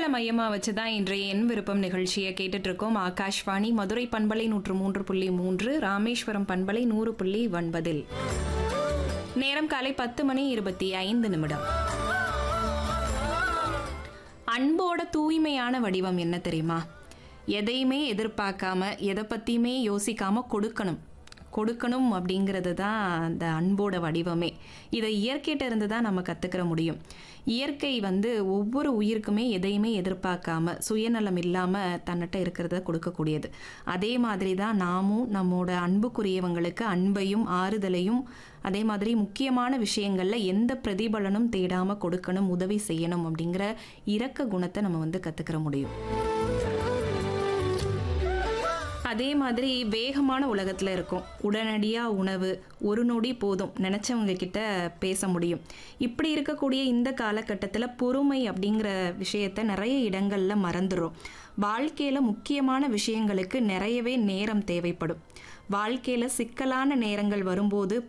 பெண்களை மையமா வச்சுதான் இன்றைய என் விருப்பம் நிகழ்ச்சியை கேட்டுட்டு இருக்கோம் ஆகாஷ்வாணி மதுரை பண்பலை நூற்று மூன்று புள்ளி மூன்று ராமேஸ்வரம் பண்பலை நூறு புள்ளி ஒன்பதில் நேரம் காலை பத்து மணி இருபத்தி ஐந்து நிமிடம் அன்போட தூய்மையான வடிவம் என்ன தெரியுமா எதையுமே எதிர்பார்க்காம எதை பற்றியுமே யோசிக்காம கொடுக்கணும் கொடுக்கணும் அப்படிங்கிறது தான் அந்த அன்போட வடிவமே இதை இயற்கையிட்ட இருந்து தான் நம்ம கற்றுக்கிற முடியும் இயற்கை வந்து ஒவ்வொரு உயிருக்குமே எதையுமே எதிர்பார்க்காம சுயநலம் இல்லாமல் தன்னிட்ட இருக்கிறத கொடுக்கக்கூடியது அதே மாதிரி தான் நாமும் நம்மோட அன்புக்குரியவங்களுக்கு அன்பையும் ஆறுதலையும் அதே மாதிரி முக்கியமான விஷயங்களில் எந்த பிரதிபலனும் தேடாமல் கொடுக்கணும் உதவி செய்யணும் அப்படிங்கிற இரக்க குணத்தை நம்ம வந்து கற்றுக்கிற முடியும் அதே மாதிரி வேகமான உலகத்தில் இருக்கும் உடனடியாக உணவு ஒரு நொடி போதும் நினச்சவங்க கிட்ட பேச முடியும் இப்படி இருக்கக்கூடிய இந்த காலகட்டத்தில் பொறுமை அப்படிங்கிற விஷயத்த நிறைய இடங்களில் மறந்துடும் வாழ்க்கையில் முக்கியமான விஷயங்களுக்கு நிறையவே நேரம் தேவைப்படும் வாழ்க்கையில் சிக்கலான நேரங்கள் வரும்போது